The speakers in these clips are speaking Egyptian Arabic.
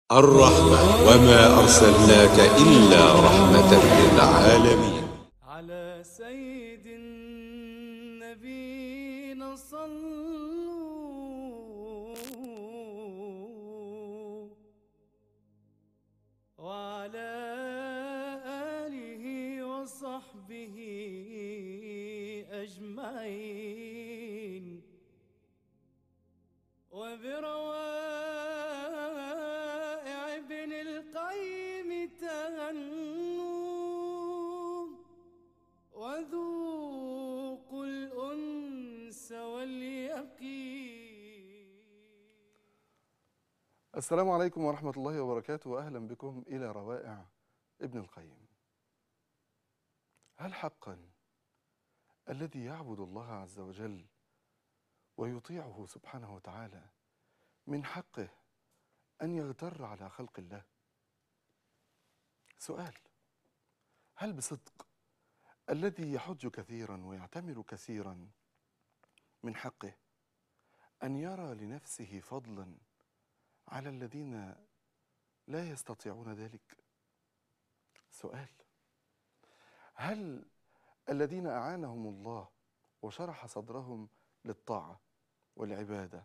الرحمة وما أرسلناك إلا رحمة للعالمين على سيد النبينا صلوا وعلى آله وصحبه أجمعين وبروائع ابن القيم تهنوا وذوقوا الأنس واليقين السلام عليكم ورحمة الله وبركاته وأهلا بكم إلى روائع ابن القيم هل حقا الذي يعبد الله عز وجل ويطيعه سبحانه وتعالى من حقه أن يغتر على خلق الله سؤال هل بصدق الذي يحج كثيرا ويعتمر كثيرا من حقه أن يرى لنفسه فضلا على الذين لا يستطيعون ذلك سؤال هل الذين اعانهم الله وشرح صدرهم للطاعه والعباده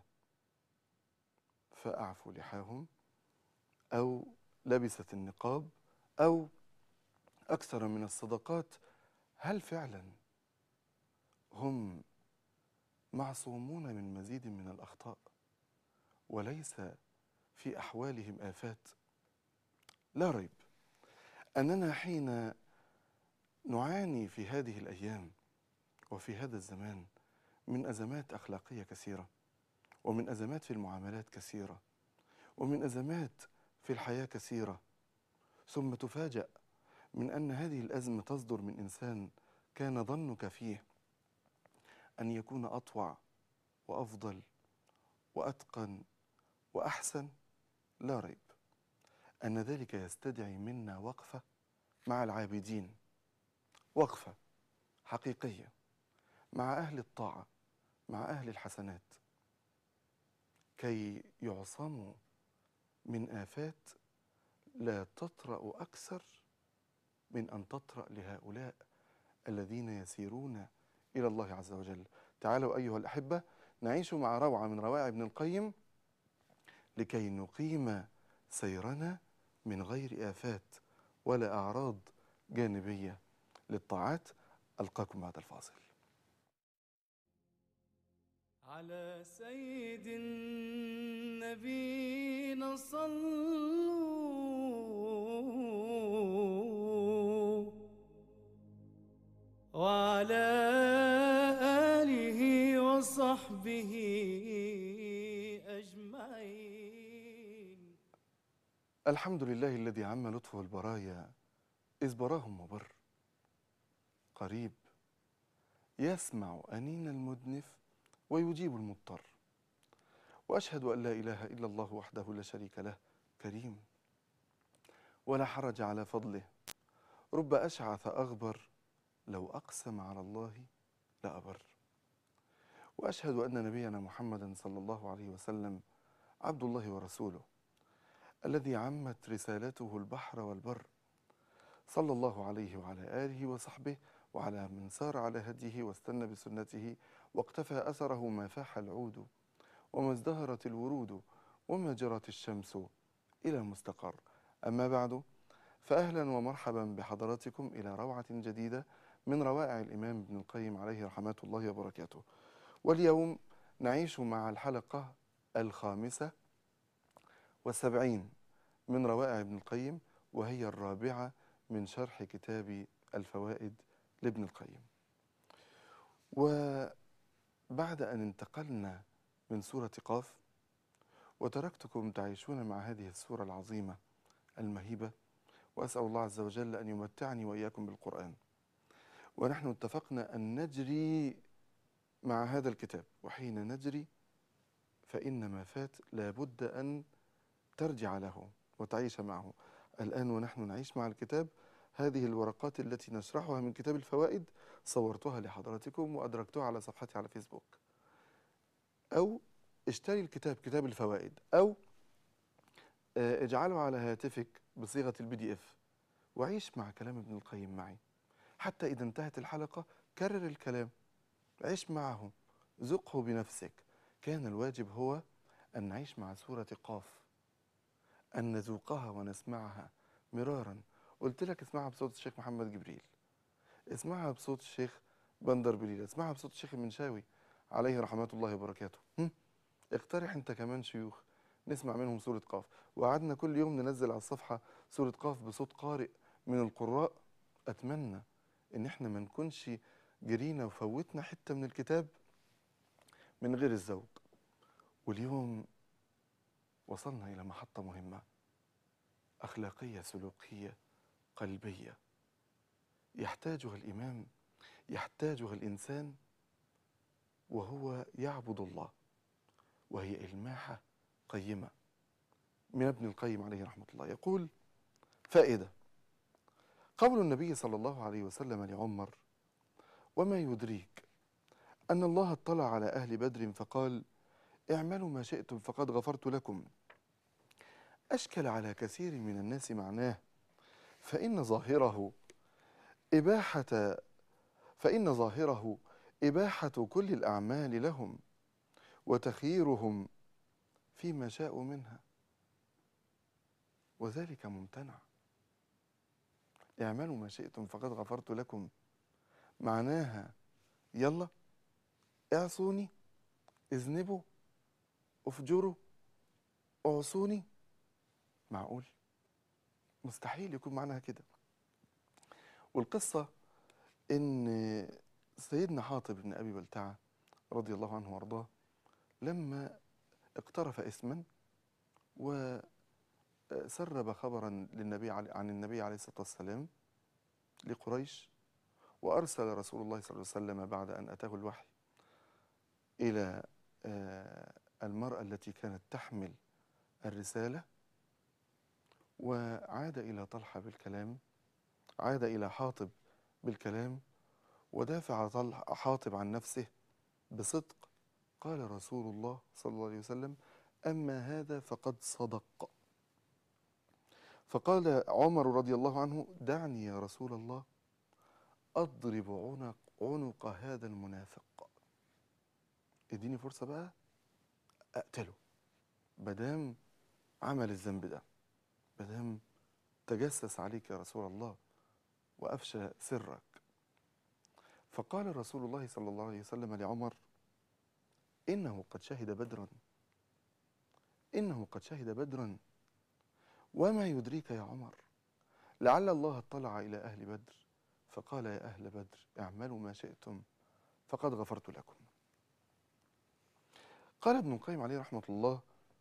فاعفوا لحاهم او لبست النقاب او اكثر من الصدقات هل فعلا هم معصومون من مزيد من الاخطاء وليس في احوالهم افات لا ريب اننا حين نعاني في هذه الايام وفي هذا الزمان من ازمات اخلاقيه كثيره ومن ازمات في المعاملات كثيره ومن ازمات في الحياه كثيره ثم تفاجا من ان هذه الازمه تصدر من انسان كان ظنك فيه ان يكون اطوع وافضل واتقن واحسن لا ريب ان ذلك يستدعي منا وقفه مع العابدين وقفه حقيقيه مع اهل الطاعه مع اهل الحسنات كي يعصموا من افات لا تطرا اكثر من ان تطرا لهؤلاء الذين يسيرون الى الله عز وجل تعالوا ايها الاحبه نعيش مع روعه من روائع ابن القيم لكي نقيم سيرنا من غير آفات ولا أعراض جانبية للطاعات ألقاكم بعد الفاصل على سيد النبينا صلوا وعلى آله وصحبه أجمعين الحمد لله الذي عم لطفه البرايا إذ براهم وبر قريب يسمع أنين المدنف ويجيب المضطر وأشهد أن لا إله إلا الله وحده لا شريك له كريم ولا حرج على فضله رب أشعث أغبر لو أقسم على الله لأبر وأشهد أن نبينا محمدا صلى الله عليه وسلم عبد الله ورسوله الذي عمت رسالته البحر والبر صلى الله عليه وعلى آله وصحبه وعلى من سار على هديه واستنى بسنته واقتفى أثره ما فاح العود وما ازدهرت الورود وما جرت الشمس إلى مستقر أما بعد فأهلا ومرحبا بحضراتكم إلى روعة جديدة من روائع الإمام ابن القيم عليه رحمة الله وبركاته واليوم نعيش مع الحلقة الخامسة والسبعين من روائع ابن القيم وهي الرابعة من شرح كتاب الفوائد لابن القيم وبعد أن انتقلنا من سورة قاف وتركتكم تعيشون مع هذه السورة العظيمة المهيبة وأسأل الله عز وجل أن يمتعني وإياكم بالقرآن ونحن اتفقنا أن نجري مع هذا الكتاب وحين نجري فإن ما فات لابد أن ترجع له وتعيش معه الآن ونحن نعيش مع الكتاب هذه الورقات التي نشرحها من كتاب الفوائد صورتها لحضراتكم وأدركتها على صفحتي على فيسبوك أو اشتري الكتاب كتاب الفوائد أو آه، اجعله على هاتفك بصيغة البي دي اف وعيش مع كلام ابن القيم معي حتى إذا انتهت الحلقة كرر الكلام عيش معه ذقه بنفسك كان الواجب هو أن نعيش مع سورة قاف أن نذوقها ونسمعها مرارا قلت لك اسمعها بصوت الشيخ محمد جبريل اسمعها بصوت الشيخ بندر بليل اسمعها بصوت الشيخ المنشاوي عليه رحمة الله وبركاته هم؟ اقترح انت كمان شيوخ نسمع منهم سورة قاف وقعدنا كل يوم ننزل على الصفحة سورة قاف بصوت قارئ من القراء أتمنى إن احنا ما نكونش جرينا وفوتنا حتة من الكتاب من غير الذوق واليوم وصلنا إلى محطة مهمة أخلاقية سلوكية قلبية يحتاجها الإمام يحتاجها الإنسان وهو يعبد الله وهي إلماحة قيمة من ابن القيم عليه رحمة الله يقول فائدة قول النبي صلى الله عليه وسلم لعمر وما يدريك أن الله اطلع على أهل بدر فقال اعملوا ما شئتم فقد غفرت لكم أشكل على كثير من الناس معناه فإن ظاهره إباحة فإن ظاهره إباحة كل الأعمال لهم وتخييرهم فيما شاءوا منها وذلك ممتنع اعملوا ما شئتم فقد غفرت لكم معناها يلا اعصوني اذنبوا افجروا اعصوني معقول مستحيل يكون معناها كده والقصة إن سيدنا حاطب بن أبي بلتعة رضي الله عنه وأرضاه لما اقترف اسما وسرب خبرا للنبي علي- عن النبي عليه الصلاة والسلام لقريش وأرسل رسول الله صلى الله عليه وسلم بعد أن أتاه الوحي إلى آه، المرأة التي كانت تحمل الرسالة وعاد إلى طلحة بالكلام عاد إلى حاطب بالكلام ودافع طلح حاطب عن نفسه بصدق قال رسول الله صلى الله عليه وسلم أما هذا فقد صدق فقال عمر رضي الله عنه دعني يا رسول الله أضرب عنق عنق هذا المنافق اديني فرصة بقى أقتله مادام عمل الذنب ده مادام تجسس عليك يا رسول الله وأفشى سرك فقال رسول الله صلى الله عليه وسلم لعمر إنه قد شهد بدرا إنه قد شهد بدرا وما يدريك يا عمر لعل الله اطلع إلى أهل بدر فقال يا أهل بدر اعملوا ما شئتم فقد غفرت لكم قال ابن القيم عليه رحمة الله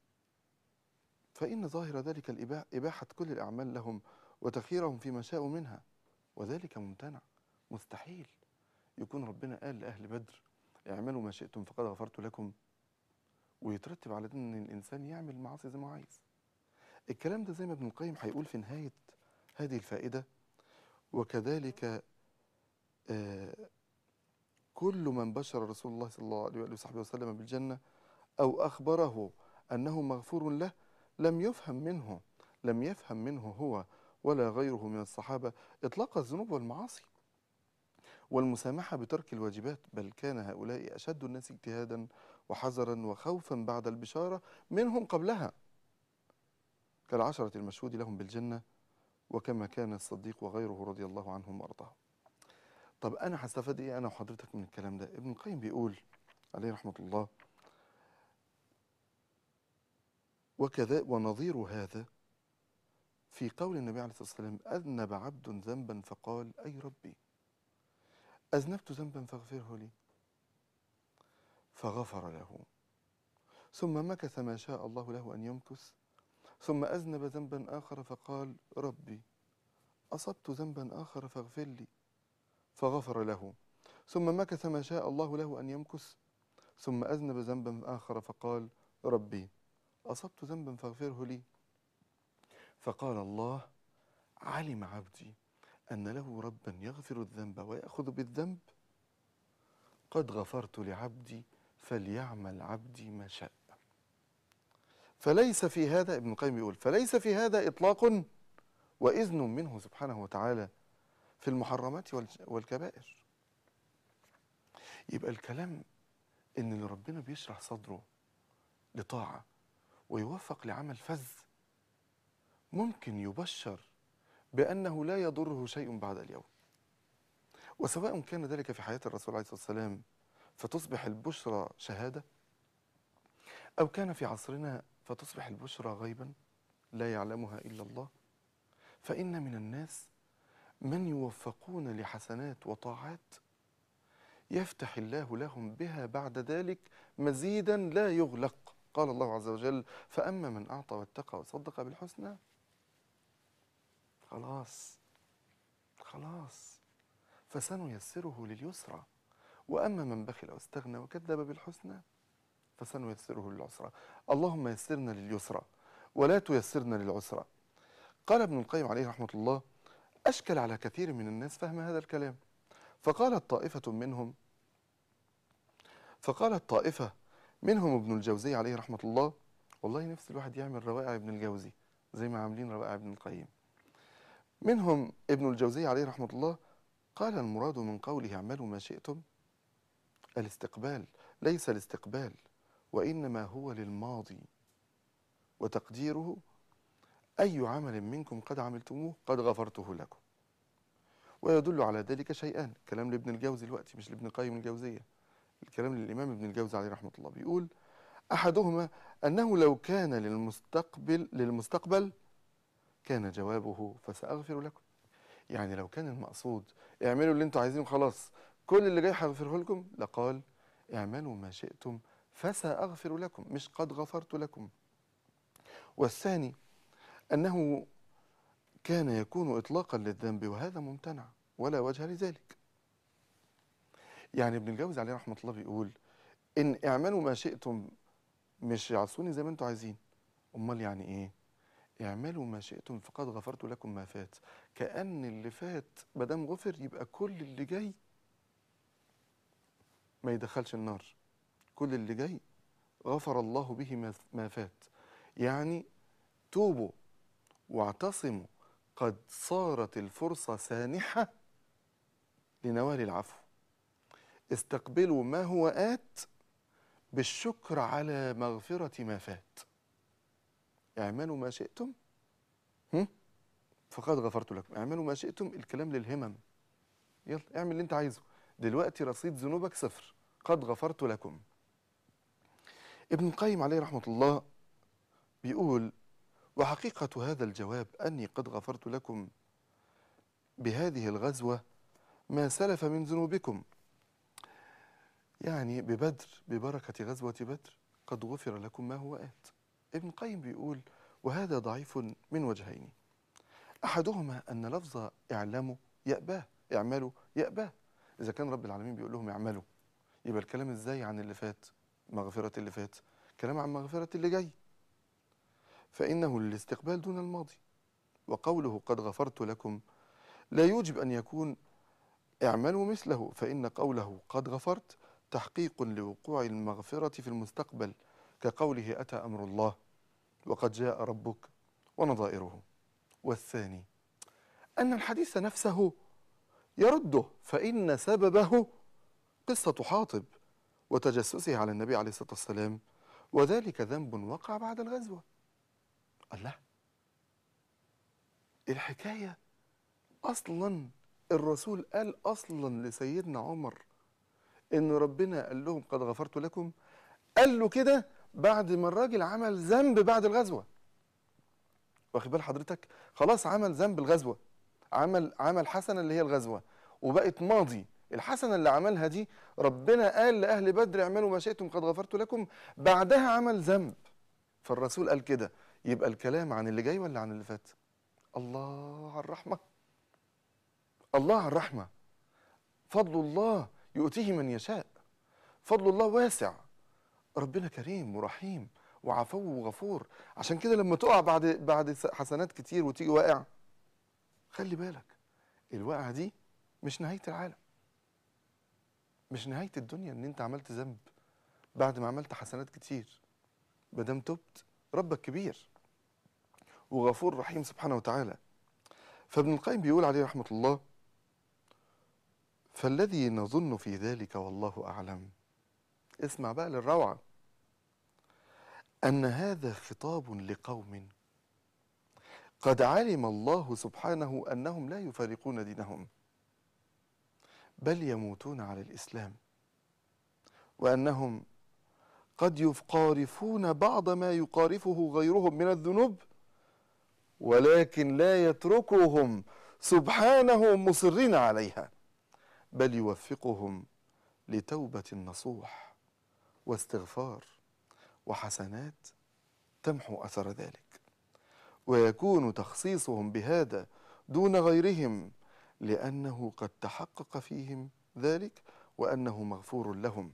فإن ظاهر ذلك الإباحة إباحة كل الأعمال لهم وتخييرهم فيما شاءوا منها وذلك ممتنع مستحيل يكون ربنا قال لأهل بدر اعملوا ما شئتم فقد غفرت لكم ويترتب على ده ان الانسان يعمل معاصي زي ما هو عايز الكلام ده زي ما ابن القيم هيقول في نهايه هذه الفائده وكذلك آه كل من بشر رسول الله صلى الله عليه وآله وصحبه وسلم بالجنه او اخبره انه مغفور له لم يفهم منه لم يفهم منه هو ولا غيره من الصحابه اطلاق الذنوب والمعاصي والمسامحة بترك الواجبات بل كان هؤلاء أشد الناس اجتهادا وحذرا وخوفا بعد البشارة منهم قبلها كالعشرة المشهود لهم بالجنة وكما كان الصديق وغيره رضي الله عنهم وأرضاهم طب أنا هستفاد إيه أنا وحضرتك من الكلام ده ابن القيم بيقول عليه رحمة الله وكذا ونظير هذا في قول النبي عليه الصلاة والسلام أذنب عبد ذنبا فقال أي ربي أذنبت ذنبا فاغفره لي فغفر له ثم مكث ما شاء الله له أن يمكث ثم أذنب ذنبا آخر فقال ربي أصبت ذنبا آخر فاغفر لي فغفر له ثم مكث ما شاء الله له أن يمكث ثم أذنب ذنبا آخر فقال ربي أصبت ذنبا فاغفره لي فقال الله علم عبدي أن له ربا يغفر الذنب ويأخذ بالذنب قد غفرت لعبدي فليعمل عبدي ما شاء فليس في هذا ابن القيم بيقول فليس في هذا إطلاق وإذن منه سبحانه وتعالى في المحرمات والج- والكبائر يبقى الكلام إن اللي ربنا بيشرح صدره لطاعة ويوفق لعمل فذ ممكن يبشر بأنه لا يضره شيء بعد اليوم وسواء كان ذلك في حياة الرسول عليه الصلاة والسلام فتصبح البشرى شهادة أو كان في عصرنا فتصبح البشرى غيبا لا يعلمها إلا الله فإن من الناس من يوفقون لحسنات وطاعات يفتح الله لهم بها بعد ذلك مزيدا لا يغلق قال الله عز وجل فأما من أعطى واتقى وصدق بالحسنى خلاص خلاص فسنيسره لليسرى وأما من بخل واستغنى وكذب بالحسنى فسنيسره للعسرى اللهم يسرنا لليسرى ولا تيسرنا للعسرى قال ابن القيم عليه رحمة الله أشكل على كثير من الناس فهم هذا الكلام فقالت طائفة منهم فقالت طائفة منهم ابن الجوزي عليه رحمة الله والله نفس الواحد يعمل روائع ابن الجوزي زي ما عاملين روائع ابن القيم منهم ابن الجوزي عليه رحمة الله قال المراد من قوله اعملوا ما شئتم الاستقبال ليس الاستقبال وإنما هو للماضي وتقديره أي عمل منكم قد عملتموه قد غفرته لكم ويدل على ذلك شيئان كلام لابن الجوزي الوقت مش لابن القيم الجوزية الكلام للإمام ابن الجوزي عليه رحمة الله بيقول أحدهما أنه لو كان للمستقبل للمستقبل كان جوابه فسأغفر لكم يعني لو كان المقصود اعملوا اللي انتوا عايزينه خلاص كل اللي جاي هغفره لكم لقال اعملوا ما شئتم فسأغفر لكم مش قد غفرت لكم والثاني أنه كان يكون إطلاقا للذنب وهذا ممتنع ولا وجه لذلك يعني ابن الجوزي عليه رحمة الله بيقول إن اعملوا ما شئتم مش يعصوني زي ما انتوا عايزين أمال يعني إيه اعملوا ما شئتم فقد غفرت لكم ما فات كأن اللي فات مادام غفر يبقى كل اللي جاي ما يدخلش النار كل اللي جاي غفر الله به ما- ما فات يعني توبوا واعتصموا قد صارت الفرصة سانحة لنوال العفو استقبلوا ما هو آت بالشكر على مغفرة ما فات اعملوا ما شئتم هم؟ فقد غفرت لكم اعملوا ما شئتم الكلام للهمم يلا اعمل اللي انت عايزه دلوقتي رصيد ذنوبك صفر قد غفرت لكم ابن القيم عليه رحمة الله بيقول وحقيقة هذا الجواب أني قد غفرت لكم بهذه الغزوة ما سلف من ذنوبكم يعني ببدر ببركة غزوة بدر قد غفر لكم ما هو آت ابن القيم بيقول وهذا ضعيف من وجهين أحدهما أن لفظ اعلموا يأباه اعملوا يأباه إذا كان رب العالمين بيقول لهم اعملوا يبقى الكلام إزاي عن اللي فات مغفرة اللي فات كلام عن مغفرة اللي جاي فإنه للاستقبال دون الماضي وقوله قد غفرت لكم لا يوجب أن يكون اعملوا مثله فإن قوله قد غفرت تحقيق لوقوع المغفرة في المستقبل كقوله أتى أمر الله وقد جاء ربك ونظائره والثاني أن الحديث نفسه يرده فإن سببه قصة حاطب وتجسسه على النبي عليه الصلاة والسلام وذلك ذنب وقع بعد الغزوة الله الحكاية أصلا الرسول قال أصلا لسيدنا عمر إن ربنا قال لهم قد غفرت لكم قال له كده بعد ما الراجل عمل ذنب بعد الغزوة واخد بال حضرتك خلاص عمل ذنب الغزوة عمل عمل حسنة اللي هي الغزوة وبقت ماضي الحسنة اللي عملها دي ربنا قال لأهل بدر اعملوا ما شئتم قد غفرت لكم بعدها عمل ذنب فالرسول قال كده يبقى الكلام عن اللي جاي ولا عن اللي فات الله على الرحمة الله على الرحمة فضل الله يؤتيه من يشاء فضل الله واسع ربنا كريم ورحيم وعفو وغفور عشان كده لما تقع بعد بعد حسنات كتير وتيجي واقع خلي بالك الوقعة دي مش نهاية العالم مش نهاية الدنيا ان انت عملت ذنب بعد ما عملت حسنات كتير مادام تبت ربك كبير وغفور رحيم سبحانه وتعالى فابن القيم بيقول عليه رحمة الله فالذي نظن في ذلك والله أعلم اسمع بقى للروعة أن هذا خطاب لقوم قد علم الله سبحانه أنهم لا يفارقون دينهم بل يموتون على الإسلام وأنهم قد يقارفون بعض ما يقارفه غيرهم من الذنوب ولكن لا يتركهم سبحانه مصرين عليها بل يوفقهم لتوبة نصوح واستغفار وحسنات تمحو أثر ذلك ويكون تخصيصهم بهذا دون غيرهم لأنه قد تحقق فيهم ذلك وأنه مغفور لهم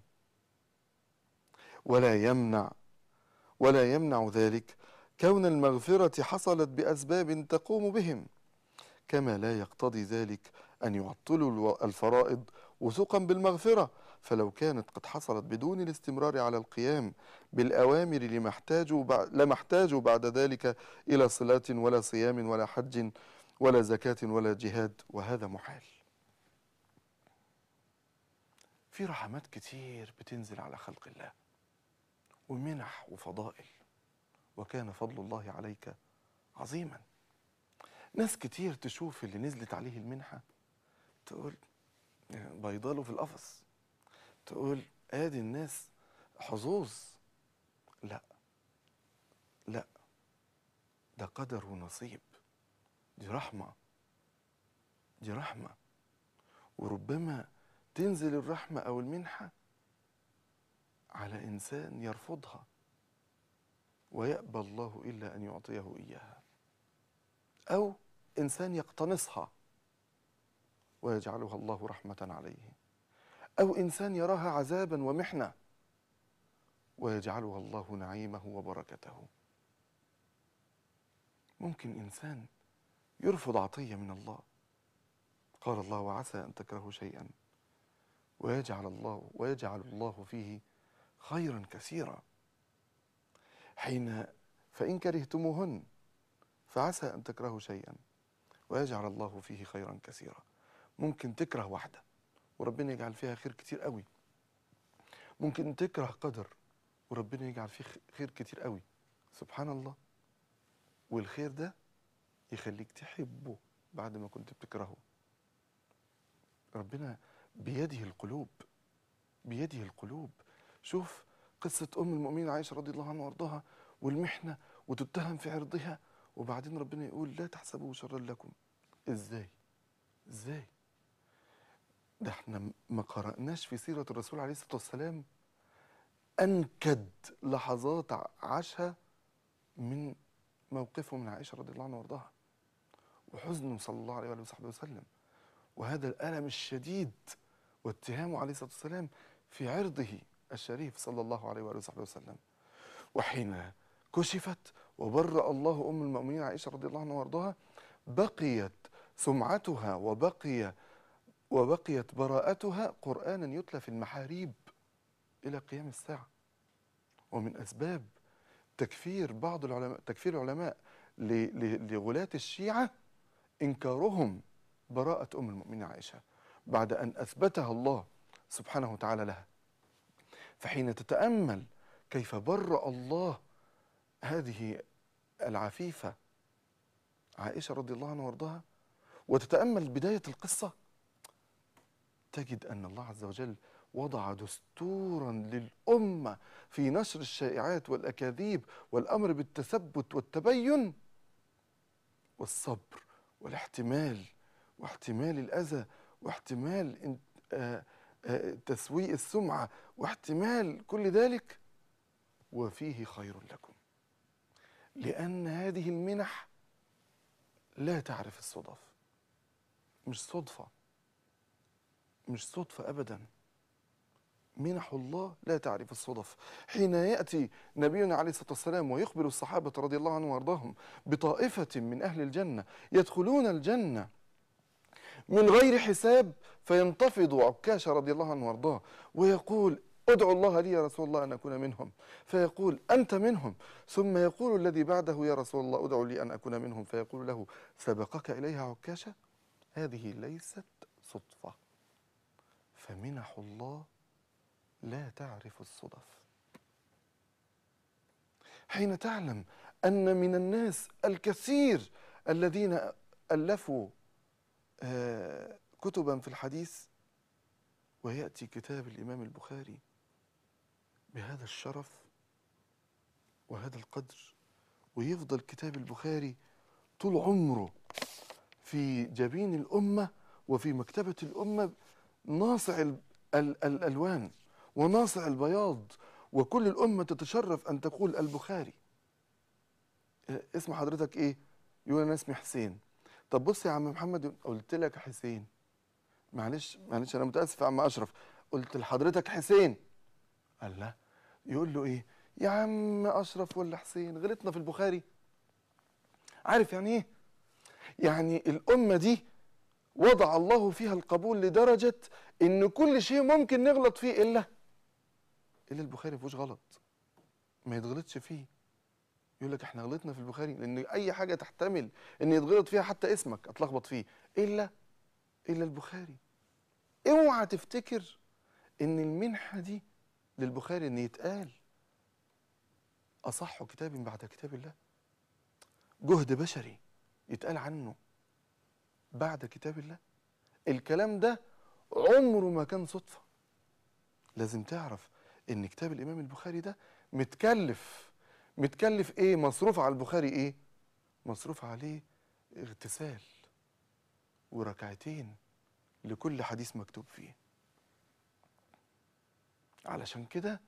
ولا يمنع ولا يمنع ذلك كون المغفرة حصلت بأسباب تقوم بهم كما لا يقتضي ذلك أن يعطلوا الو- الفرائض وثوقا بالمغفرة فلو كانت قد حصلت بدون الاستمرار على القيام بالأوامر لما احتاجوا بع- لما احتاجوا بعد ذلك إلى صلاة ولا صيام ولا حج ولا زكاة ولا جهاد وهذا محال في رحمات كتير بتنزل على خلق الله ومنح وفضائل وكان فضل الله عليك عظيما ناس كتير تشوف اللي نزلت عليه المنحة تقول بيضاله في القفص تقول ادي الناس حظوظ لا لا ده قدر ونصيب دي رحمة دي رحمة وربما تنزل الرحمة أو المنحة على إنسان يرفضها ويأبى الله إلا أن يعطيه إياها أو إنسان يقتنصها ويجعلها الله رحمة عليه أو إنسان يراها عذابا ومحنة ويجعلها الله نعيمه وبركته ممكن إنسان يرفض عطية من الله قال الله وعسى أن تكرهوا شيئا ويجعل الله ويجعل الله فيه خيرا كثيرا حين فإن كرهتموهن فعسى أن تكرهوا شيئا ويجعل الله فيه خيرا كثيرا ممكن تكره واحدة وربنا يجعل فيها خير كتير قوي ممكن تكره قدر وربنا يجعل فيه خير كتير قوي سبحان الله والخير ده يخليك تحبه بعد ما كنت بتكرهه ربنا بيده القلوب بيده القلوب شوف قصة أم المؤمنين عائشة رضي الله عنها وارضاها والمحنة وتتهم في عرضها وبعدين ربنا يقول لا تحسبوه شرا لكم ازاي ازاي ده احنا ما قرأناش في سيرة الرسول عليه الصلاة والسلام أنكد لحظات ع- عاشها من موقفه من عائشة رضي الله عنها وارضاها وحزنه صلى الله عليه وآله وصحبه وسلم وهذا الألم الشديد واتهامه عليه الصلاة والسلام في عرضه الشريف صلى الله عليه وآله وصحبه وسلم وحين كشفت وبرأ الله أم المؤمنين عائشة رضي الله عنها وارضاها بقيت سمعتها وبقي وبقيت براءتها قرآنا يتلى في المحاريب إلى قيام الساعة ومن أسباب تكفير بعض العلماء تكفير العلماء ل- ل- لغلاة الشيعة إنكارهم براءة أم المؤمنين عائشة بعد أن أثبتها الله سبحانه وتعالى لها فحين تتأمل كيف برأ الله هذه العفيفة عائشة رضي الله عنها وارضاها وتتأمل بداية القصة تجد أن الله عز وجل وضع دستورا للأمة في نشر الشائعات والأكاذيب والأمر بالتثبت والتبين والصبر والاحتمال واحتمال الأذى واحتمال ان- آه، آه، تسويء السمعة واحتمال كل ذلك وفيه خير لكم لأن هذه المنح لا تعرف الصدف مش صدفة مش صدفة أبدا منح الله لا تعرف الصدف حين يأتي نبينا عليه الصلاة والسلام ويخبر الصحابة رضي الله عنهم وارضاهم بطائفة من أهل الجنة يدخلون الجنة من غير حساب فينتفض عكاشة رضي الله عنه وارضاه ويقول ادعو الله لي يا رسول الله أن أكون منهم فيقول أنت منهم ثم يقول الذي بعده يا رسول الله ادعو لي أن أكون منهم فيقول له سبقك إليها عكاشة هذه ليست صدفة فمنح الله لا تعرف الصدف حين تعلم أن من الناس الكثير الذين ألفوا آه، كتبا في الحديث ويأتي كتاب الإمام البخاري بهذا الشرف وهذا القدر ويفضل كتاب البخاري طول عمره في جبين الأمة وفي مكتبة الأمة ناصع ال- ال- الألوان وناصع البياض وكل الأمة تتشرف أن تقول البخاري آه، اسم حضرتك إيه؟ يقول أنا اسمي حسين طب بص يا عم محمد قلت لك يا حسين معلش معلش أنا متأسف يا عم أشرف قلت لحضرتك حسين قال لا يقول له إيه؟ يا عم أشرف ولا حسين غلطنا في البخاري عارف يعني إيه؟ يعني الأمة دي وضع الله فيها القبول لدرجة إن كل شيء ممكن نغلط فيه إلا إلا البخاري مفيهوش غلط ما يتغلطش فيه يقول لك احنا غلطنا في البخاري لأن أي حاجة تحتمل إن يتغلط فيها حتى اسمك أتلخبط فيه إلا إلا البخاري اوعى تفتكر إن المنحة دي للبخاري إن يتقال أصح كتاب بعد كتاب الله جهد بشري يتقال عنه بعد كتاب الله الكلام ده عمره ما كان صدفة لازم تعرف ان كتاب الامام البخاري ده متكلف متكلف ايه مصروف على البخاري ايه مصروف عليه اغتسال وركعتين لكل حديث مكتوب فيه علشان كده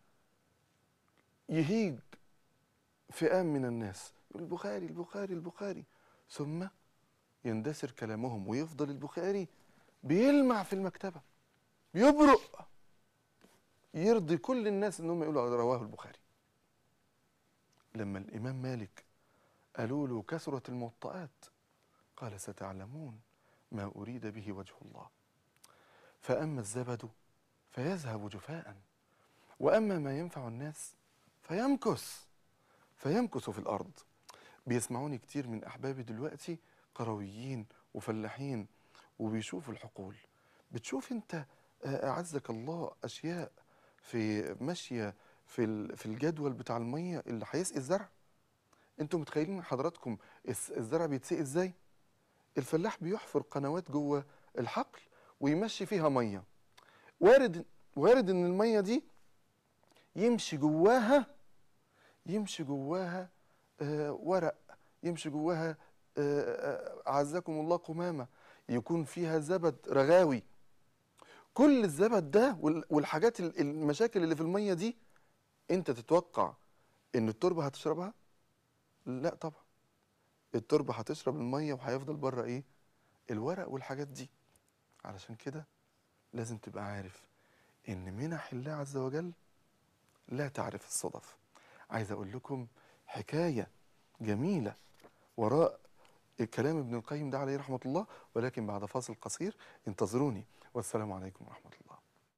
يهيج فئام من الناس يقول البخاري البخاري البخاري ثم يندثر كلامهم ويفضل البخاري بيلمع في المكتبة بيبرق يرضي كل الناس انهم يقولوا رواه البخاري لما الامام مالك قالوا له كثرت الموطئات قال ستعلمون ما اريد به وجه الله فاما الزبد فيذهب جفاء واما ما ينفع الناس فيمكث فيمكث في الارض بيسمعوني كتير من احبابي دلوقتي قرويين وفلاحين وبيشوفوا الحقول بتشوف انت آه، اعزك الله اشياء في ماشيه في ال- في الجدول بتاع الميه اللي هيسقي الزرع انتوا متخيلين حضراتكم الس- الزرع بيتسقي ازاي الفلاح بيحفر قنوات جوه الحقل ويمشي فيها ميه وارد وارد ان الميه دي يمشي جواها يمشي جواها آه ورق يمشي جواها آه، آه، أعزكم الله قمامة يكون فيها زبد رغاوي كل الزبد ده وال- والحاجات ال- المشاكل اللي في المية دي انت تتوقع ان التربة هتشربها لا طبعا التربة هتشرب المية وهيفضل بره ايه الورق والحاجات دي علشان كده لازم تبقى عارف ان منح الله عز وجل لا تعرف الصدف عايز اقول لكم حكاية جميلة وراء كلام ابن القيم ده عليه رحمة الله ولكن بعد فاصل قصير انتظروني والسلام عليكم ورحمة الله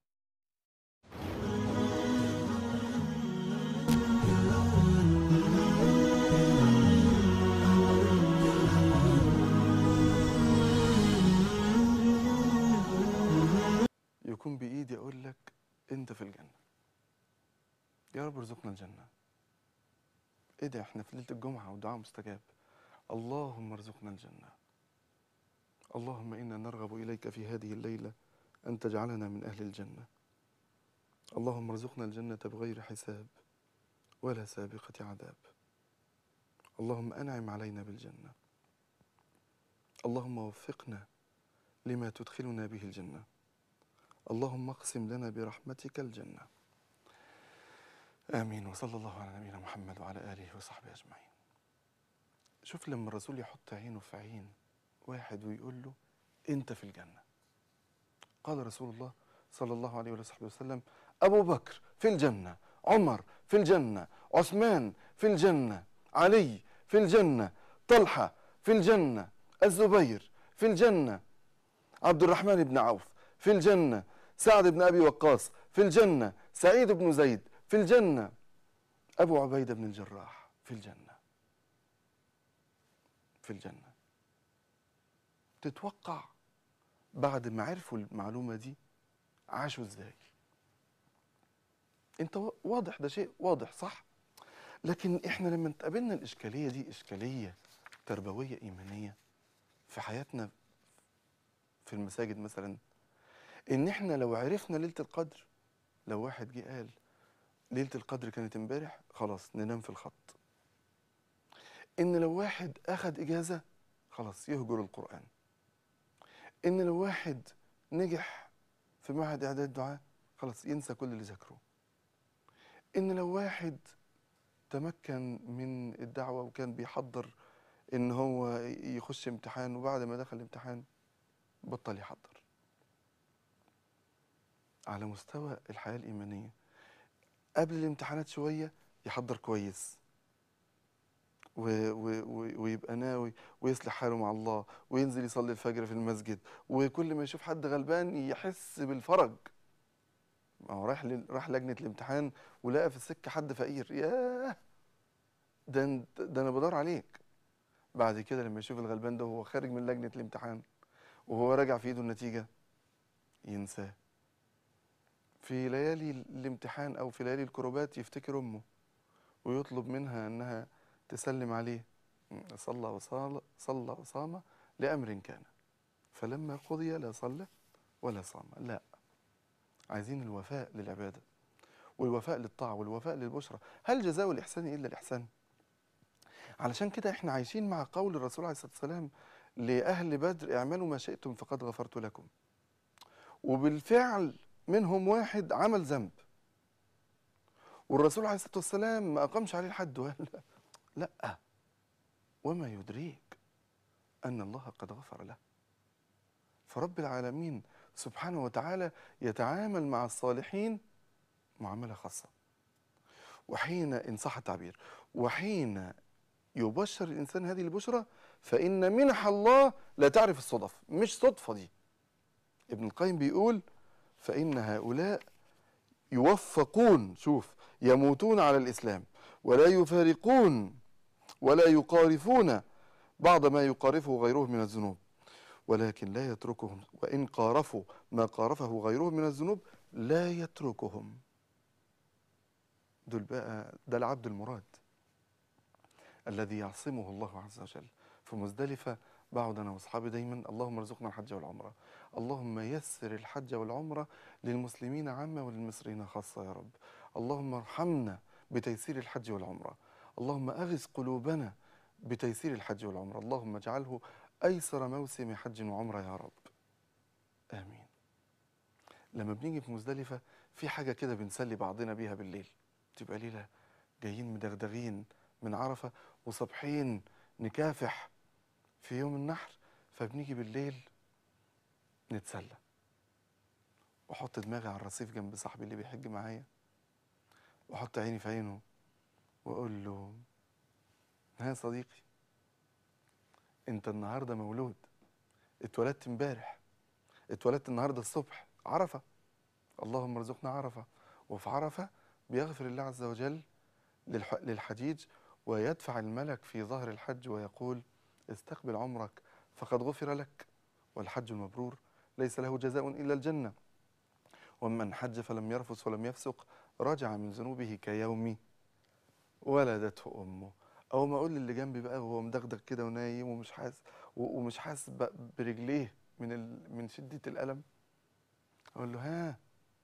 يكون بإيدي أقول لك أنت في الجنة يا رب ارزقنا الجنة إيه ده إحنا في ليلة الجمعة والدعاء مستجاب اللهم ارزقنا الجنة اللهم إنا نرغب إليك في هذه الليلة أن تجعلنا من أهل الجنة اللهم ارزقنا الجنة بغير حساب ولا سابقة عذاب اللهم أنعم علينا بالجنة اللهم وفقنا لما تدخلنا به الجنة اللهم اقسم لنا برحمتك الجنة آمين وصلى الله على نبينا محمد وعلى آله وصحبه أجمعين شوف لما الرسول يحط عينه في عين واحد ويقول له انت في الجنة قال رسول الله صلى الله عليه وصحبه وسلم أبو بكر في الجنة عمر في الجنة عثمان في الجنة علي في الجنة طلحة في الجنة الزبير في الجنة عبد الرحمن بن عوف في الجنة سعد بن أبي وقاص في الجنة سعيد بن زيد في الجنة أبو عبيدة بن الجراح في الجنة في الجنة تتوقع بعد ما عرفوا المعلومة دي عاشوا ازاي انت وا- واضح ده شيء واضح صح لكن احنا لما تقابلنا الاشكاليه دي اشكاليه تربويه ايمانيه في حياتنا في المساجد مثلا ان احنا لو عرفنا ليله القدر لو واحد جه قال ليله القدر كانت امبارح خلاص ننام في الخط ان لو واحد اخد اجازه خلاص يهجر القران ان لو واحد نجح في معهد اعداد دعاء خلاص ينسى كل اللي ذاكره ان لو واحد تمكن من الدعوه وكان بيحضر ان هو يخش امتحان وبعد ما دخل الامتحان بطل يحضر على مستوى الحياه الايمانيه قبل الامتحانات شويه يحضر كويس و و و ويبقى ناوي ويصلح حاله مع الله وينزل يصلي الفجر في المسجد وكل ما يشوف حد غلبان يحس بالفرج ما هو راح لل- راح لجنه الامتحان ولقى في السكه حد فقير ياه ده انت- ده انا بدور عليك بعد كده لما يشوف الغلبان ده وهو خارج من لجنه الامتحان وهو راجع في ايده النتيجه ينساه في ليالي الامتحان او في ليالي الكروبات يفتكر امه ويطلب منها انها تسلم عليه صلى وصال صلى وصام لامر كان فلما قضي لا صلى ولا صام لا عايزين الوفاء للعباده والوفاء للطاعه والوفاء للبشرى هل جزاء الاحسان الا الاحسان علشان كده احنا عايشين مع قول الرسول عليه الصلاه والسلام لاهل بدر اعملوا ما شئتم فقد غفرت لكم وبالفعل منهم واحد عمل ذنب والرسول عليه الصلاه والسلام ما اقامش عليه الحد وقال لا لا وما يدريك ان الله قد غفر له فرب العالمين سبحانه وتعالى يتعامل مع الصالحين معامله خاصه وحين ان صح التعبير وحين يبشر الانسان هذه البشرى فان منح الله لا تعرف الصدف مش صدفه دي ابن القيم بيقول فان هؤلاء يوفقون شوف يموتون على الاسلام ولا يفارقون ولا يقارفون بعض ما يقارفه غيره من الذنوب ولكن لا يتركهم وان قارفوا ما قارفه غيره من الذنوب لا يتركهم دول بقى ده العبد المراد الذي يعصمه الله عز وجل في مزدلفة بقعد أنا وأصحابي دايما اللهم ارزقنا الحج والعمرة اللهم يسر الحج والعمرة للمسلمين عامة وللمصريين خاصة يا رب اللهم ارحمنا بتيسير الحج والعمرة اللهم أغث قلوبنا بتيسير الحج والعمرة اللهم اجعله أيسر موسم حج وعمرة يا رب آمين لما بنيجي في مزدلفة في حاجة كده بنسلي بعضنا بيها بالليل تبقى ليلة جايين مدغدغين من عرفة وصبحين نكافح في يوم النحر فبنيجي بالليل نتسلى واحط دماغي على الرصيف جنب صاحبي اللي بيحج معايا واحط عيني في عينه واقول له ها يا صديقي انت النهارده مولود اتولدت امبارح اتولدت النهارده الصبح عرفه اللهم ارزقنا عرفه وفي عرفه بيغفر الله عز وجل للح- للحجيج ويدفع الملك في ظهر الحج ويقول استقبل عمرك فقد غفر لك والحج المبرور ليس له جزاء الا الجنه ومن حج فلم يرفث ولم يفسق رجع من ذنوبه كيوم ولدته امه او ما اقول للي جنبي بقى وهو مدغدغ كده ونايم ومش حاسس و- ومش حاسس ب- برجليه من ال... من شده الالم اقول له ها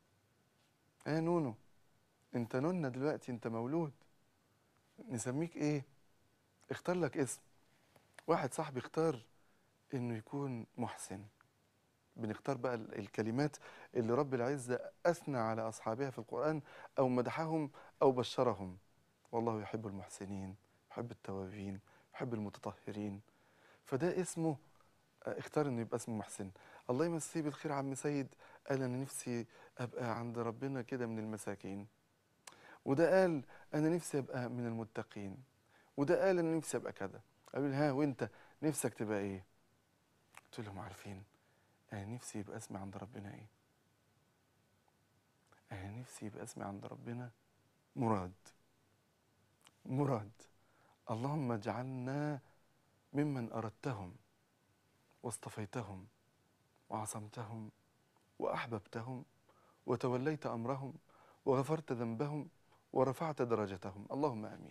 ها نونو انت نونا دلوقتي انت مولود نسميك ايه اختار لك اسم واحد صاحبي اختار انه يكون محسن بنختار بقى ال- الكلمات اللي رب العزة أثنى على أصحابها في القرآن أو مدحهم أو بشرهم والله يحب المحسنين يحب التوابين يحب المتطهرين فده اسمه آه، اختار انه يبقى اسمه محسن الله يمسيه بالخير عم سيد قال انا نفسي ابقى عند ربنا كده من المساكين وده قال انا نفسي ابقى من المتقين وده قال انا نفسي ابقى كذا قالوا لي ها وانت نفسك تبقى ايه قلت لهم عارفين انا نفسي يبقى اسمي عند ربنا ايه انا نفسي يبقى اسمي عند ربنا مراد مراد اللهم اجعلنا ممن اردتهم واصطفيتهم وعصمتهم واحببتهم وتوليت امرهم وغفرت ذنبهم ورفعت درجتهم اللهم امين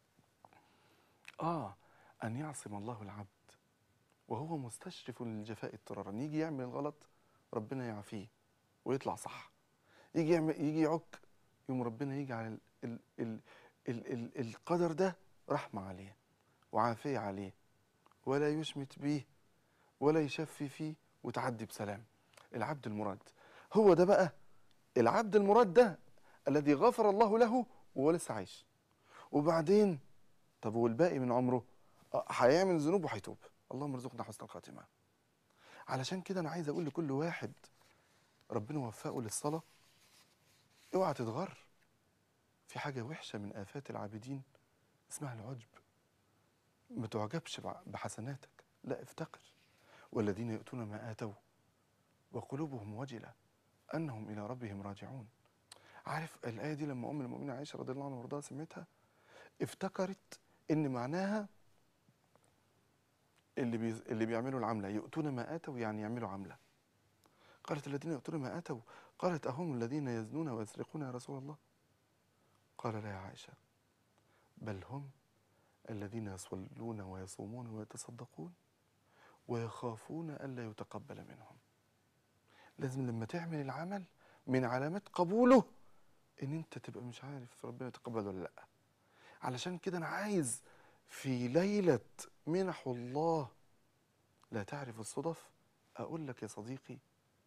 اه ان يعصم الله العبد وهو مستشرف للجفاء اضطرارا يجي يعمل الغلط ربنا يعافيه ويطلع صح يجي يعمل يجي يعك يوم ربنا يجي على ال ال ال ال ال القدر ده رحمة عليه وعافية عليه ولا يشمت بيه ولا يشفي فيه وتعدي بسلام العبد المراد هو ده بقى العبد المراد ده الذي غفر الله له وهو لسه عايش وبعدين طب والباقي من عمره آه، هيعمل ذنوب وهيتوب اللهم ارزقنا حسن الخاتمه علشان كده انا عايز اقول لكل واحد ربنا وفقه للصلاه اوعى تتغر في حاجه وحشه من افات العابدين اسمها العجب ما تعجبش بع- بحسناتك لا افتقر والذين يؤتون ما اتوا وقلوبهم وجله انهم الى ربهم راجعون عارف الايه دي لما ام المؤمنين عائشه رضي الله عنها وارضاها سمعتها افتكرت ان معناها اللي بي... اللي بيعملوا العمله يؤتون ما اتوا يعني يعملوا عمله قالت الذين يؤتون ما اتوا قالت اهم الذين يزنون ويسرقون يا رسول الله قال لا يا عائشه بل هم الذين يصلون ويصومون ويتصدقون ويخافون الا يتقبل منهم لازم لما تعمل العمل من علامات قبوله ان انت تبقى مش عارف ربنا يتقبل ولا لا علشان كده انا عايز في ليله منح الله لا تعرف الصدف اقول لك يا صديقي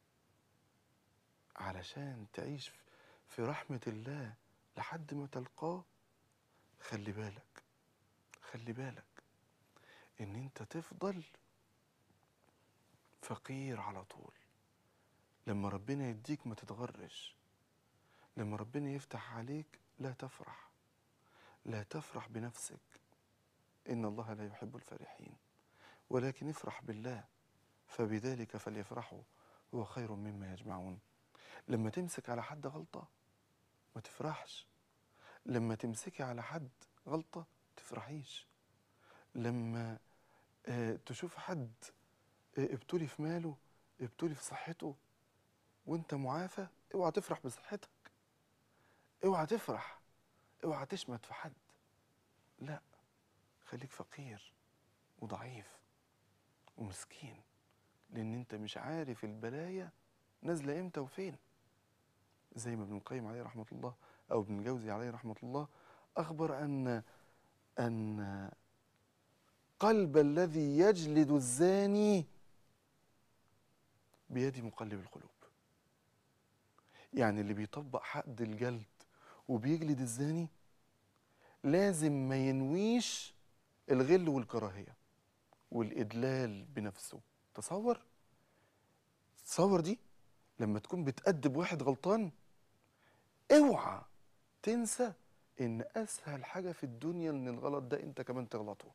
علشان تعيش في رحمه الله لحد ما تلقاه خلي بالك خلي بالك ان انت تفضل فقير على طول لما ربنا يديك ما تتغرش لما ربنا يفتح عليك لا تفرح لا تفرح بنفسك ان الله لا يحب الفرحين ولكن افرح بالله فبذلك فليفرحوا هو خير مما يجمعون لما تمسك على حد غلطه ما تفرحش لما تمسكي على حد غلطه تفرحيش لما آه، تشوف حد آه، ابتلي في ماله ابتلي في صحته وانت معافى اوعى تفرح بصحتك اوعى تفرح اوعى تشمت في حد لا خليك فقير وضعيف ومسكين لان انت مش عارف البلايا نازله امتى وفين زي ما ابن القيم عليه رحمه الله او ابن الجوزي عليه رحمه الله اخبر ان ان قلب الذي يجلد الزاني بيد مقلب القلوب يعني اللي بيطبق حد الجلد وبيجلد الزاني لازم ما ينويش الغل والكراهية والإدلال بنفسه تصور تصور دي لما تكون بتأدب واحد غلطان اوعى تنسى ان اسهل حاجة في الدنيا ان الغلط ده انت كمان تغلطه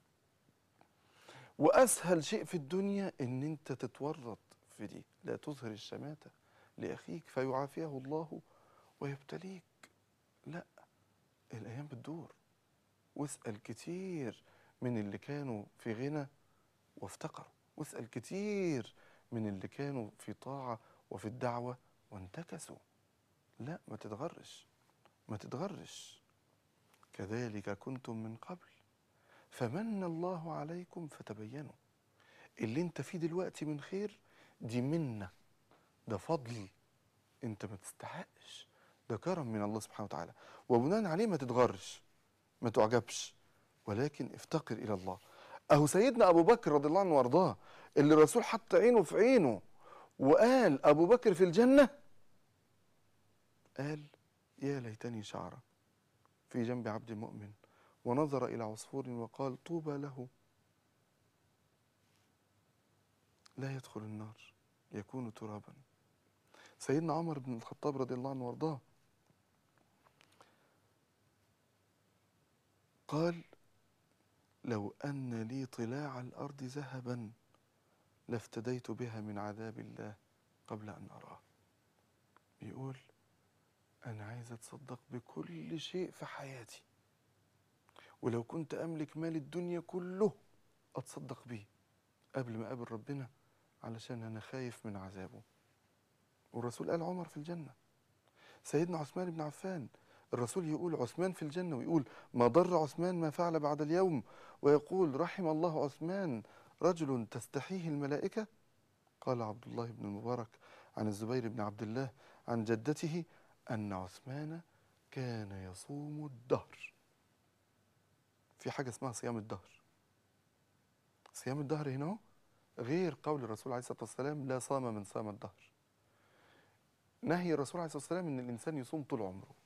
واسهل شيء في الدنيا ان انت تتورط في دي لا تظهر الشماتة لاخيك فيعافيه الله ويبتليك لا الايام بتدور واسال كتير من اللي كانوا في غنى وافتقروا واسال كتير من اللي كانوا في طاعه وفي الدعوه وانتكسوا لا ما تتغرش ما تتغرش كذلك كنتم من قبل فمن الله عليكم فتبينوا اللي انت فيه دلوقتي من خير دي منة ده فضل انت ما تستحقش ده كرم من الله سبحانه وتعالى وبناء عليه ما تتغرش ما تعجبش ولكن افتقر الى الله اهو سيدنا ابو بكر رضي الله عنه وارضاه اللي الرسول حط عينه في عينه وقال ابو بكر في الجنه قال يا ليتني شعره في جنب عبد مؤمن ونظر الى عصفور وقال طوبى له لا يدخل النار يكون ترابا سيدنا عمر بن الخطاب رضي الله عنه وارضاه قال لو ان لي طلاع الارض ذهبا لافتديت بها من عذاب الله قبل ان اراه بيقول أنا عايز أتصدق بكل شيء في حياتي ولو كنت أملك مال الدنيا كله أتصدق بيه قبل ما أقابل ربنا علشان أنا خايف من عذابه والرسول قال عمر في الجنة سيدنا عثمان بن عفان الرسول يقول عثمان في الجنة ويقول ما ضر عثمان ما فعل بعد اليوم ويقول رحم الله عثمان رجل تستحيه الملائكة قال عبد الله بن المبارك عن الزبير بن عبد الله عن جدته أن عثمان كان يصوم الدهر في حاجة اسمها صيام الدهر صيام الدهر هنا هو غير قول الرسول عليه الصلاة والسلام لا صام من صام الدهر نهي الرسول عليه الصلاة والسلام أن الإنسان يصوم طول عمره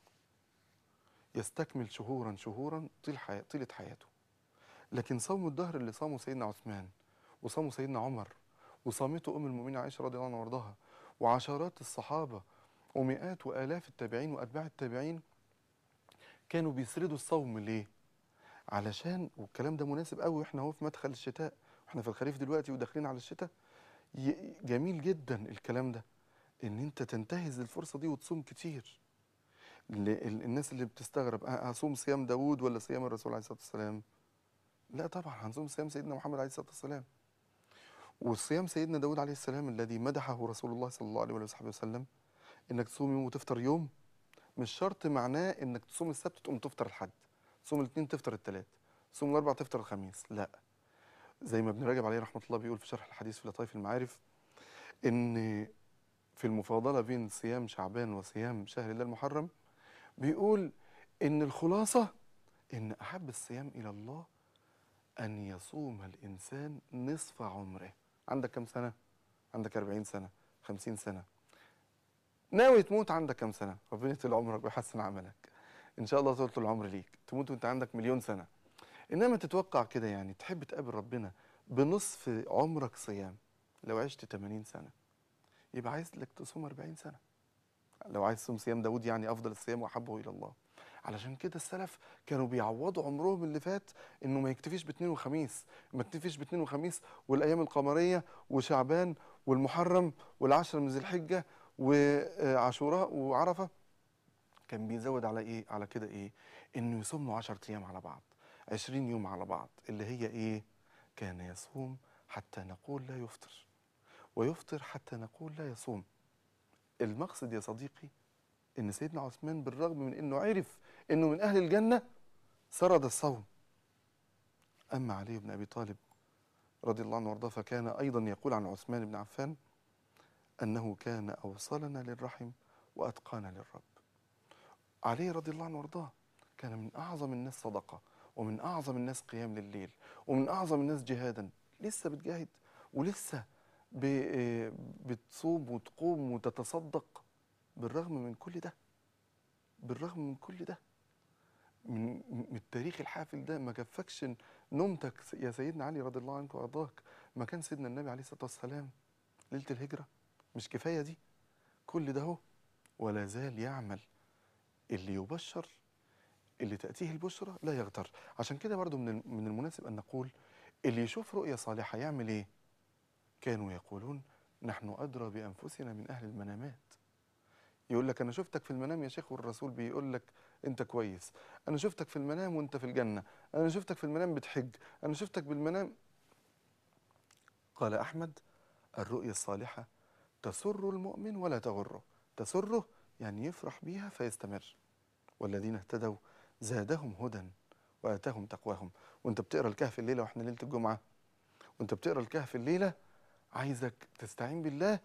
يستكمل شهورا شهورا طيل حياة طيلة حياته لكن صوم الدهر اللي صامه سيدنا عثمان وصامه سيدنا عمر وصامته أم المؤمنين عائشة رضي الله عنها وارضاها وعشرات الصحابة ومئات وآلاف التابعين وأتباع التابعين كانوا بيسردوا الصوم ليه؟ علشان والكلام ده مناسب قوي واحنا اهو في مدخل الشتاء واحنا في الخريف دلوقتي وداخلين على الشتاء ي- جميل جدا الكلام ده ان انت تنتهز الفرصه دي وتصوم كتير ال- ال- الناس اللي بتستغرب أه، هصوم صيام داوود ولا صيام الرسول عليه الصلاه والسلام لا طبعا هنصوم صيام سيدنا محمد عليه الصلاه والسلام وصيام سيدنا داود عليه السلام الذي مدحه رسول الله صلى الله عليه وصحبه وسلم انك تصوم يوم وتفطر يوم مش شرط معناه انك تصوم السبت تقوم تفطر الحد تصوم الاثنين تفطر الثلاث تصوم الاربع تفطر الخميس لا زي ما ابن رجب عليه رحمه الله بيقول في شرح الحديث في لطائف المعارف ان في المفاضله بين صيام شعبان وصيام شهر الله المحرم بيقول ان الخلاصه ان احب الصيام الى الله ان يصوم الانسان نصف عمره عندك كم سنه عندك 40 سنه 50 سنه ناوي تموت عندك كم سنه ربنا يطول عمرك ويحسن عملك ان شاء الله طول العمر ليك تموت وانت عندك مليون سنه انما تتوقع كده يعني تحب تقابل ربنا بنصف عمرك صيام لو عشت 80 سنه يبقى عايز لك تصوم 40 سنه لو عايز تصوم صيام داود يعني افضل الصيام واحبه الى الله علشان كده السلف كانوا بيعوضوا عمرهم اللي فات انه ما يكتفيش باثنين وخميس ما يكتفيش باثنين وخميس والايام القمريه وشعبان والمحرم والعشر من ذي الحجه وعاشوراء وعرفه كان بيزود على ايه على كده ايه انه يصوم له 10 ايام على بعض 20 يوم على بعض اللي هي ايه كان يصوم حتى نقول لا يفطر ويفطر حتى نقول لا يصوم المقصد يا صديقي ان سيدنا عثمان بالرغم من انه عرف انه من اهل الجنه سرد الصوم اما علي بن ابي طالب رضي الله عنه وارضاه فكان ايضا يقول عن عثمان بن عفان انه كان اوصلنا للرحم واتقانا للرب علي رضي الله عنه وارضاه كان من اعظم الناس صدقه ومن اعظم الناس قيام لليل ومن اعظم الناس جهادا لسه بتجاهد ولسه ب- بتصوم وتقوم وتتصدق بالرغم من كل ده بالرغم من كل ده من من التاريخ الحافل ده ما كفكش نومتك يا سيدنا علي رضي الله عنك وارضاك ما كان سيدنا النبي عليه الصلاه والسلام ليله الهجره مش كفايه دي كل ده هو ولا زال يعمل اللي يبشر اللي تاتيه البشرى لا يغتر عشان كده برضو من الم- من المناسب ان نقول اللي يشوف رؤيه صالحه يعمل ايه كانوا يقولون نحن ادرى بانفسنا من اهل المنامات يقول لك انا شفتك في المنام يا شيخ والرسول بيقول لك انت كويس انا شفتك في المنام وانت في الجنه انا شفتك في المنام بتحج انا شفتك بالمنام قال احمد الرؤيا الصالحه تسر المؤمن ولا تغره تسره يعني يفرح بيها فيستمر والذين اهتدوا زادهم هدى واتاهم تقواهم وانت بتقرا الكهف الليله واحنا ليله الجمعه وانت بتقرا الكهف الليله عايزك تستعين بالله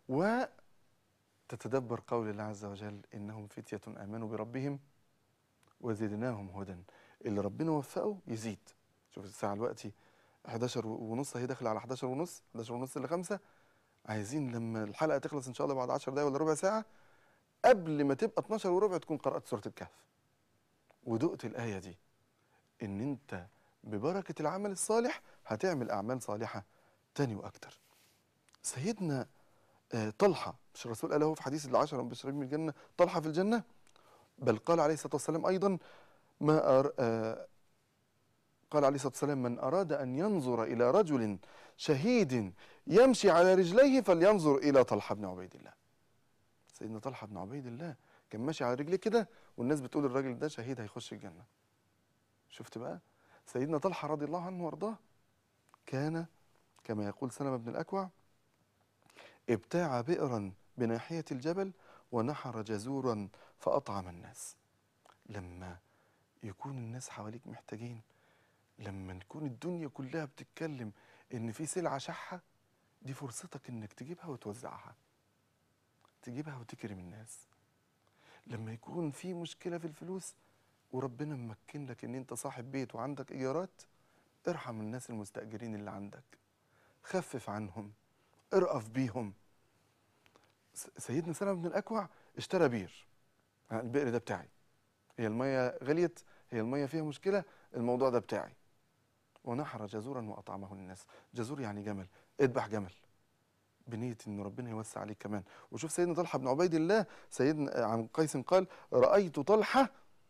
وتتدبر قول الله عز وجل انهم فتيه امنوا بربهم وزدناهم هدى اللي ربنا وفقه يزيد شوف الساعه دلوقتي 11 ونص هي داخله على 11 ونص 11 ونص ل 5 عايزين لما الحلقه تخلص ان شاء الله بعد 10 دقايق ولا ربع ساعه قبل ما تبقى 12 وربع تكون قرات سوره الكهف ودقت الايه دي ان انت ببركه العمل الصالح هتعمل اعمال صالحه تاني واكتر سيدنا آه، طلحه مش الرسول قال له في حديث العشره المبشرين من الجنه طلحه في الجنه بل قال عليه الصلاه والسلام ايضا ما أر... آه، قال عليه الصلاه والسلام من اراد ان ينظر الى رجل شهيد يمشي على رجليه فلينظر الى طلحه بن عبيد الله سيدنا طلحه بن عبيد الله كان ماشي على رجليه كده والناس بتقول الراجل ده شهيد هيخش الجنه شفت بقى سيدنا طلحه رضي الله عنه وارضاه كان كما يقول سلمة بن الأكوع ابتاع بئرا بناحية الجبل ونحر جزورا فأطعم الناس لما يكون الناس حواليك محتاجين لما تكون الدنيا كلها بتتكلم ان في سلعة شحة دي فرصتك انك تجيبها وتوزعها تجيبها وتكرم الناس لما يكون في مشكلة في الفلوس وربنا ممكن لك ان انت صاحب بيت وعندك ايجارات ارحم الناس المستأجرين اللي عندك خفف عنهم ارأف بيهم س- سيدنا سلمة بن الأكوع اشترى بير ها، البئر ده بتاعي هي المية غليت هي المية فيها مشكلة الموضوع ده بتاعي ونحر جزورا وأطعمه الناس جزور يعني جمل اذبح جمل بنية ان ربنا يوسع عليك كمان وشوف سيدنا طلحة بن عبيد الله سيدنا عن قيس قال رأيت طلحة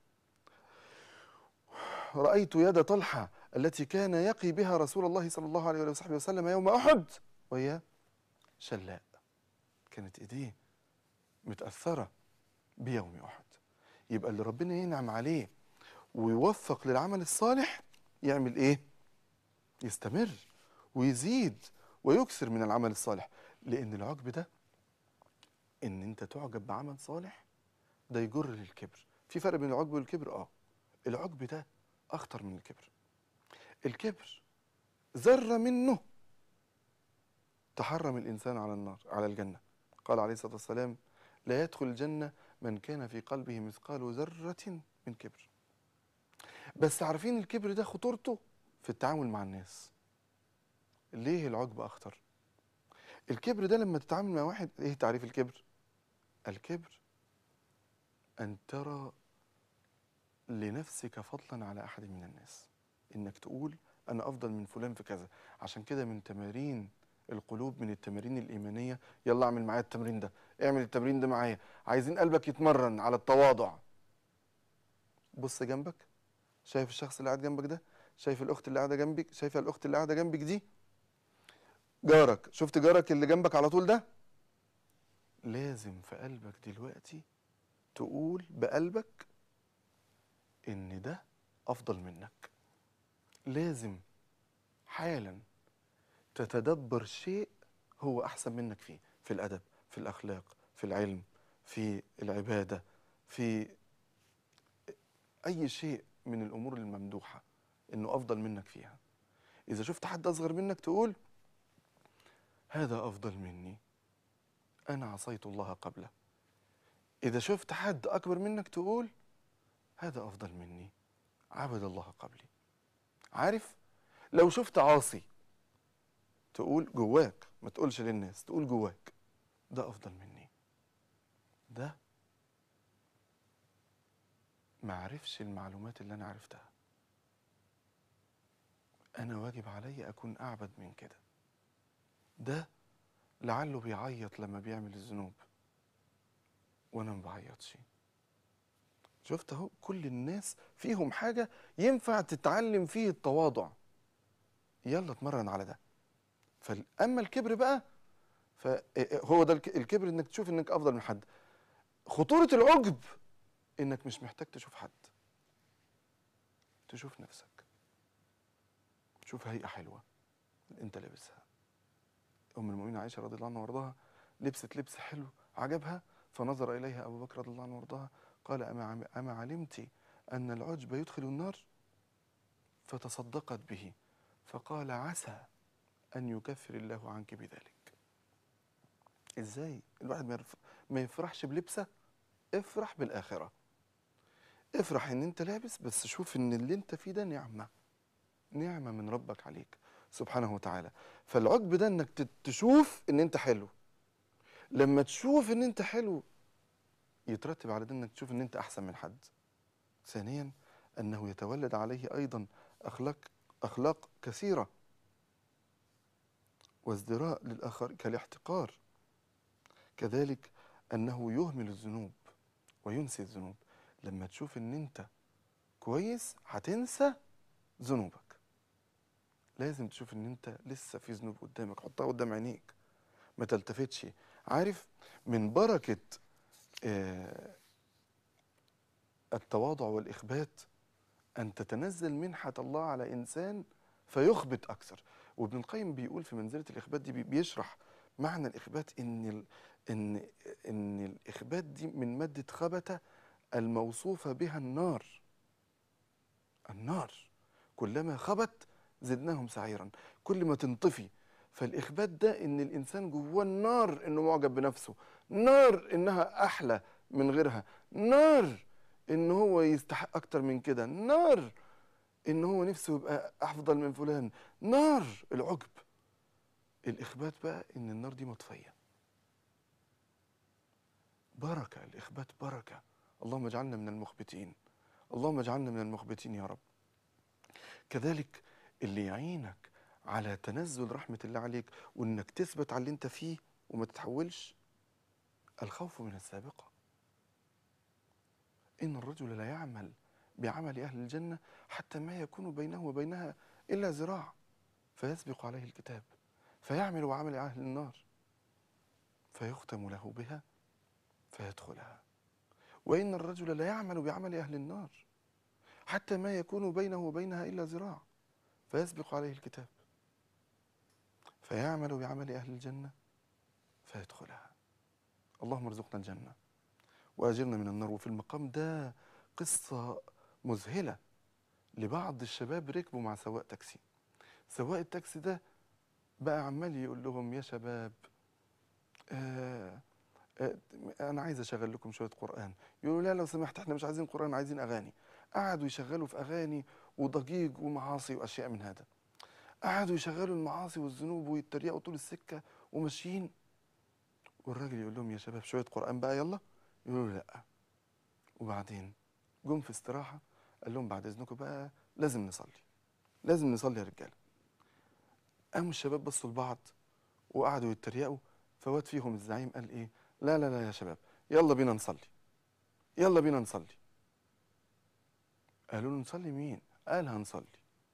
رأيت يد طلحة التي كان يقي بها رسول الله صلى الله عليه وصحبه وسلم يوم أحد وهي شلاء كانت إيديه متأثرة بيوم أحد يبقى اللي ربنا ينعم عليه ويوفق للعمل الصالح يعمل إيه؟ يستمر ويزيد ويكثر من العمل الصالح لأن العجب ده إن أنت تعجب بعمل صالح ده يجر للكبر في فرق بين العجب والكبر اه العجب ده اخطر من الكبر الكبر ذره منه تحرم الانسان على النار على الجنه قال عليه الصلاه والسلام لا يدخل الجنه من كان في قلبه مثقال ذره من كبر بس عارفين الكبر ده خطورته في التعامل مع الناس ليه العجب اخطر الكبر ده لما تتعامل مع واحد ايه تعريف الكبر الكبر أن ترى لنفسك فضلا على أحد من الناس إنك تقول أنا أفضل من فلان في كذا عشان كده من تمارين القلوب من التمارين الإيمانية يلا اعمل معايا التمرين ده اعمل التمرين ده معايا عايزين قلبك يتمرن على التواضع بص جنبك شايف الشخص اللي قاعد جنبك ده شايف الأخت اللي قاعدة جنبك شايفة الأخت اللي قاعدة جنبك دي جارك شفت جارك اللي جنبك على طول ده لازم في قلبك دلوقتي تقول بقلبك ان ده افضل منك لازم حالا تتدبر شيء هو احسن منك فيه في الادب في الاخلاق في العلم في العباده في اي شيء من الامور الممدوحه انه افضل منك فيها اذا شفت حد اصغر منك تقول هذا افضل مني انا عصيت الله قبله إذا شفت حد أكبر منك تقول هذا أفضل مني عبد الله قبلي عارف لو شفت عاصي تقول جواك ما تقولش للناس تقول جواك ده أفضل مني ده ما عرفش المعلومات اللي أنا عرفتها أنا واجب علي أكون أعبد من كده ده لعله بيعيط لما بيعمل الذنوب وانا ما بعيطش شفت اهو كل الناس فيهم حاجه ينفع تتعلم فيه التواضع يلا اتمرن على ده فاما الكبر بقى فهو ده الك- الكبر انك تشوف انك افضل من حد خطوره العجب انك مش محتاج تشوف حد تشوف نفسك تشوف هيئه حلوه انت لابسها ام المؤمنين عائشه رضي الله عنها وارضاها لبست لبس حلو عجبها فنظر إليها أبو بكر رضي الله عنه وارضاها قال أما, عم- أما علمت أن العجب يدخل النار فتصدقت به فقال عسى أن يكفر الله عنك بذلك إزاي الواحد ما يرف- ما يفرحش بلبسه افرح بالآخرة افرح ان انت لابس بس شوف ان اللي انت فيه ده نعمة نعمة من ربك عليك سبحانه وتعالى فالعجب ده انك ت- تشوف ان انت حلو لما تشوف ان انت حلو يترتب على ده انك تشوف ان انت احسن من حد ثانيا انه يتولد عليه ايضا اخلاق اخلاق كثيره وازدراء للاخر كالاحتقار كذلك انه يهمل الذنوب وينسي الذنوب لما تشوف ان انت كويس هتنسى ذنوبك لازم تشوف ان انت لسه في ذنوب قدامك حطها قدام عينيك ما تلتفتش عارف من بركة آه، التواضع والإخبات أن تتنزل منحة الله على إنسان فيخبت أكثر وابن القيم بيقول في منزلة الإخبات دي بي- بيشرح معنى الإخبات إن ال... إن إن الإخبات دي من مادة خبت الموصوفة بها النار النار كلما خبت زدناهم سعيرا كل ما تنطفي فالإخبات ده إن الإنسان جواه النار إنه معجب بنفسه نار إنها أحلى من غيرها نار إن هو يستحق أكتر من كده نار إن هو نفسه يبقى أفضل من فلان نار العجب الإخبات بقى إن النار دي مطفية بركة الإخبات بركة اللهم اجعلنا من المخبتين اللهم اجعلنا من المخبتين يا رب كذلك اللي يعينك على تنزل رحمة الله عليك وإنك تثبت على اللي أنت فيه وما تتحولش الخوف من السابقة إن الرجل لا يعمل بعمل أهل الجنة حتى ما يكون بينه وبينها إلا ذراع فيسبق عليه الكتاب فيعمل بعمل أهل النار فيختم له بها فيدخلها وإن الرجل لا يعمل بعمل أهل النار حتى ما يكون بينه وبينها إلا ذراع فيسبق عليه الكتاب فيعمل بعمل أهل الجنة فيدخلها اللهم ارزقنا الجنة وأجرنا من النار وفي المقام ده قصة مذهلة لبعض الشباب ركبوا مع سواق تاكسي سواق التاكسي ده بقى عمال يقول لهم يا شباب آه آه انا عايز اشغل لكم شويه قران يقولوا لا لو سمحت احنا مش عايزين قران عايزين اغاني قعدوا يشغلوا في اغاني وضجيج ومعاصي واشياء من هذا قعدوا يشغلوا المعاصي والذنوب ويتريقوا طول السكه وماشيين والراجل يقول لهم يا شباب شويه قران بقى يلا يقولوا له لا وبعدين جم في استراحه قال لهم بعد اذنكم بقى لازم نصلي لازم نصلي يا رجاله قاموا الشباب بصوا لبعض وقعدوا يتريقوا فوات فيهم الزعيم قال ايه لا لا لا يا شباب يلا بينا نصلي يلا بينا نصلي قالوا له نصلي مين قال هنصلي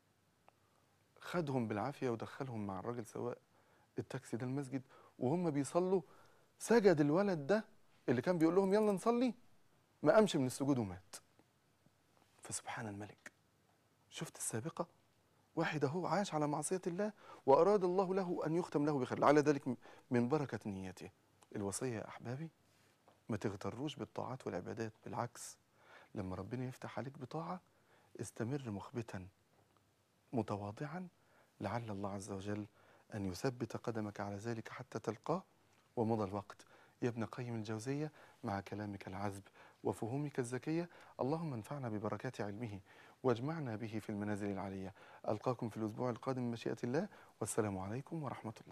خدهم بالعافيه ودخلهم مع الراجل سواق التاكسي ده المسجد وهم بيصلوا سجد الولد ده اللي كان بيقول لهم يلا نصلي ما قامش من السجود ومات فسبحان الملك شفت السابقه واحد اهو عاش على معصيه الله واراد الله له ان يختم له بخير على ذلك من بركه نيته الوصيه يا احبابي ما تغتروش بالطاعات والعبادات بالعكس لما ربنا يفتح عليك بطاعه استمر مخبتا متواضعا لعل الله عز وجل ان يثبت قدمك على ذلك حتى تلقاه ومضى الوقت يا ابن قيم الجوزيه مع كلامك العذب وفهومك الذكيه اللهم انفعنا ببركات علمه واجمعنا به في المنازل العاليه القاكم في الاسبوع القادم من مشيئه الله والسلام عليكم ورحمه الله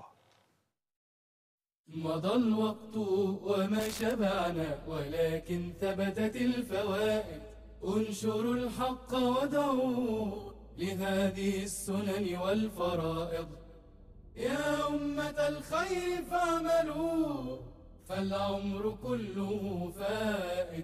مضى الوقت وما شبعنا ولكن ثبتت الفوائد انشروا الحق ودعوا لهذه السنن والفرائض يا أمة الخير فاعملوا فالعمر كله فائت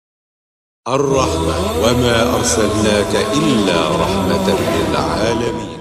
الرحمة وما أرسلناك إلا رحمة للعالمين